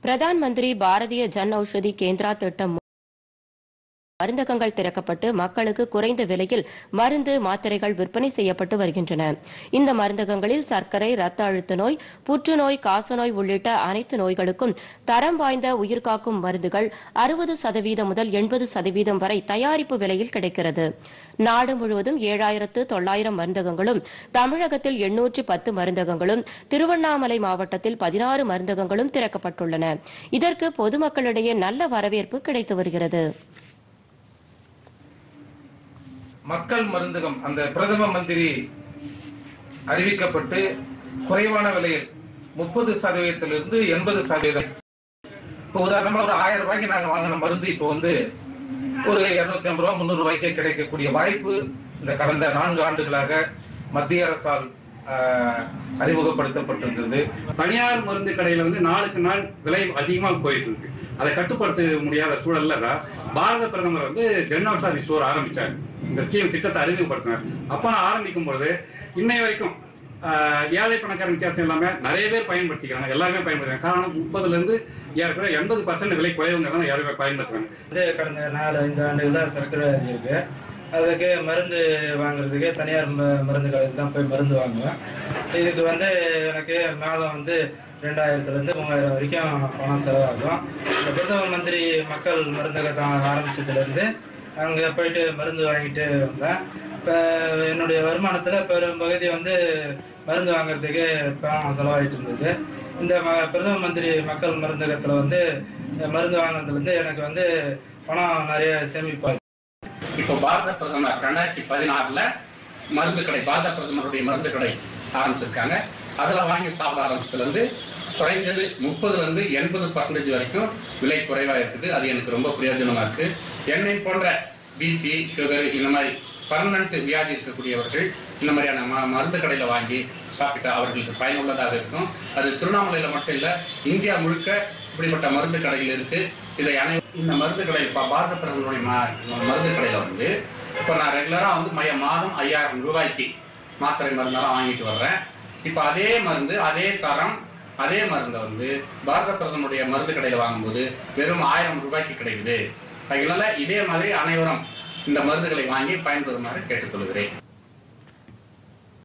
பிரதான் மந்திரி பாரதிய ஜன் ஔஷதி கேந்திரா திட்டம் மருந்தகங்கள் திறக்கப்பட்டு மக்களுக்கு குறைந்த விலையில் மருந்து மாத்திரைகள் விற்பனை செய்யப்பட்டு வருகின்றன இந்த மருந்தகங்களில் சர்க்கரை ரத்த அழுத்த நோய் புற்றுநோய் காசநோய் உள்ளிட்ட அனைத்து நோய்களுக்கும் தரம் வாய்ந்த உயிர்காக்கும் மருந்துகள் அறுபது சதவீதம் முதல் எண்பது சதவீதம் வரை தயாரிப்பு விலையில் கிடைக்கிறது நாடு முழுவதும் ஏழாயிரத்து தொள்ளாயிரம் மருந்தகங்களும் தமிழகத்தில் எண்ணூற்று பத்து மருந்தகங்களும் திருவண்ணாமலை மாவட்டத்தில் பதினாறு மருந்தகங்களும் திறக்கப்பட்டுள்ளன இதற்கு பொதுமக்களிடையே நல்ல வரவேற்பு கிடைத்து வருகிறது மக்கள் மருந்தகம் அந்த பிரதம மந்திரி அறிவிக்கப்பட்டு குறைவான விலையில் முப்பது சதவீதத்திலிருந்து எண்பது சதவீதம் இப்போ உதாரணமா ஒரு ஆயிரம் ரூபாய்க்கு நாங்க வாங்கின மருந்து இப்போ வந்து ஒரு இருநூத்தி ஐம்பது ரூபாய் முந்நூறு ரூபாய்க்கே கிடைக்கக்கூடிய வாய்ப்பு இந்த கடந்த நான்கு ஆண்டுகளாக மத்திய அரசால் ஆஹ், அறிமுகப்படுத்தப்பட்டிருக்கிறது தனியார் மருந்து கடையில வந்து நாளுக்கு நாள் விலை அதிகமா போயிட்டு இருக்கு அதை கட்டுப்படுத்த முடியாத சூழல்ல தான் பாரத பிரதமர் வந்து ஜன் ஔஷாதி ஸ்டோர் ஆரம்பிச்சாரு இந்த ஸ்கீம் திட்டத்தை அறிமுகப்படுத்தினார் அப்ப நான் ஆரம்பிக்கும் பொழுது இன்னை வரைக்கும் ஆஹ், ஏழை பணக்காரன் வித்தியாசம் இல்லாம நிறைய பேர் பயன்படுத்திக்கிறாங்க எல்லாருமே பயன்படுத்துறாங்க காரணம் முப்பதுல இருந்து ஏறக்குறைய எண்பது பர்சன்ட் விலை குறைவுங்க தான் யாருமே பயன்படுத்துறாங்க வந்து கடந்த நாலு ஐந்து ஆண்டுகளா சர்க்கரை வியாதி இருக்கு அதுக்கு மருந்து வாங்குறதுக்கு தனியார் ம- மருந்து கடையில் தான் போய் மருந்து வாங்குவேன் இதுக்கு வந்து எனக்கு மாதம் வந்து ரெண்டாயிரத்துல இருந்து மூவாயிரம் வரைக்கும் பணம் செலவாகும் இந்த பிரதம மந்திரி மக்கள் மருந்தகத்தை ஆரம்பிச்சதுல இருந்து அங்க போயிட்டு மருந்து வாங்கிட்டு வந்தேன் இப்போ என்னுடைய வருமானத்துல பெரும் பகுதி வந்து மருந்து வாங்குறதுக்கு பணம் செலவாயிட்டு இருந்தது இந்த ம- பிரதம மந்திரி மக்கள் மருந்தகத்துல வந்து மருந்து வாங்குறதுல இருந்து எனக்கு வந்து பணம் நிறைய சேமிப்பாச்சு இப்போ பாரத பிரதமர் ரெண்டாயிரத்தி பதினாறுல மருந்து கடை பாரத பிரதமருடைய மருந்து கடை ஆரம்பிச்சிருக்காங்க அதுல வாங்கி சாப்பிட ஆரம்பிச்சதுல இருந்து குறைஞ்சது முப்பதுல இருந்து எண்பது பர்சன்டேஜ் வரைக்கும் விலை குறைவா இருக்குது அது எனக்கு ரொம்ப பிரயோஜனமா இருக்கு என்னை போன்ற பிபி சுகர் இந்த மாதிரி பர்மனன்ட் வியாதி இருக்கக்கூடியவர்கள் இந்த மாதிரியான ம- மருந்து கடையில வாங்கி சாப்பிட்டா அவர்களுக்கு பயனுள்ளதாக இருக்கும் அது திருவண்ணாமலையில மட்டும் இல்ல இந்தியா முழுக்க இப்படிப்பட்ட மருந்து கடைகள் இருக்கு இதை அனை இந்த மருந்து கடை இப்ப பாரத பிரதமருடைய ம- மருந்து கடையில வந்து இப்ப நான் ரெகுலரா வந்து மைய மாதம் ஐயாயிரம் ரூபாய்க்கு மாத்திரை மருந்தெல்லாம் வாங்கிட்டு வர்றேன் இப்ப அதே மருந்து அதே தரம் அதே மருந்தை வந்து பாரத பிரதமருடைய மருந்து கடையில வாங்கும்போது வெறும் ஆயிரம் ரூபாய்க்கு கிடைக்குது அதனால இதே மாதிரி அனைவரும் இந்த மருந்துகளை வாங்கி பயன்பெறுமாறு கேட்டுக்கொள்கிறேன்